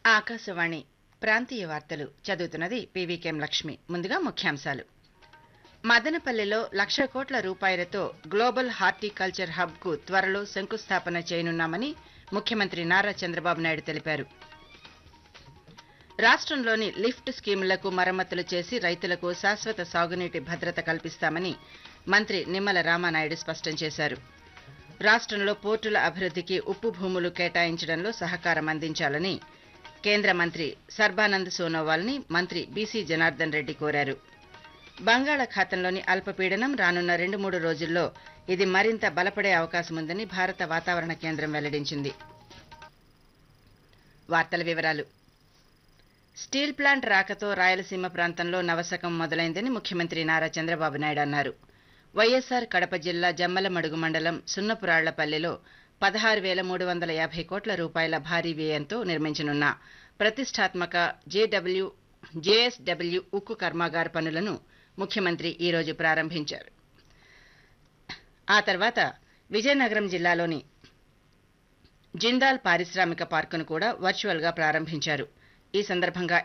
ఆకాశవాణి ప్రాంతీయ వార్తలు చదువుతున్నది పీవీకేం లక్ష్మి ముందుగా ముఖ్యాంశాలు మదనపల్లెలో లక్ష కోట్ల రూపాయలతో గ్లోబల్ హార్టికల్చర్ హబ్ కు త్వరలో శంకుస్థాపన చేయనున్నామని ముఖ్యమంత్రి నారా చంద్రబాబు నాయుడు తెలిపారు రాష్ట్రంలోని లిఫ్ట్ స్కీములకు మరమ్మతులు చేసి రైతులకు శాశ్వత సాగునీటి భద్రత కల్పిస్తామని మంత్రి నిమ్మల రామానాయుడు స్పష్టం చేశారు రాష్ట్రంలో పోర్టుల అభివృద్ధికి ఉప్పు భూములు కేటాయించడంలో సహకారం అందించాలని కేంద్ర మంత్రి సర్బానంద్ సోనోవాల్ని మంత్రి బీసీ జనార్దన్ రెడ్డి కోరారు బంగాళాఖాతంలోని అల్పపీడనం రానున్న రెండు మూడు రోజుల్లో ఇది మరింత బలపడే అవకాశం ఉందని భారత వాతావరణ కేంద్రం వెల్లడించింది వార్తల వివరాలు స్టీల్ ప్లాంట్ రాకతో రాయలసీమ ప్రాంతంలో నవశకం మొదలైందని ముఖ్యమంత్రి నారా చంద్రబాబు నాయుడు అన్నారు వైఎస్సార్ కడప జిల్లా జమ్మలమడుగు మండలం సున్నపురాళ్లపల్లిలో పదహారు వేల మూడు వందల యాభై కోట్ల రూపాయల భారీ వ్యయంతో నిర్మించనున్న ప్రతిష్టాత్మక జేడబ్ల్యూ జేఎస్డబ్ల్యూ ఉక్కు కర్మాగార పనులను ముఖ్యమంత్రి ఈరోజు ప్రారంభించారు ఆ తర్వాత విజయనగరం జిల్లాలోని జిందాల్ పారిశ్రామిక పార్కును కూడా వర్చువల్గా ప్రారంభించారు ఈ సందర్భంగా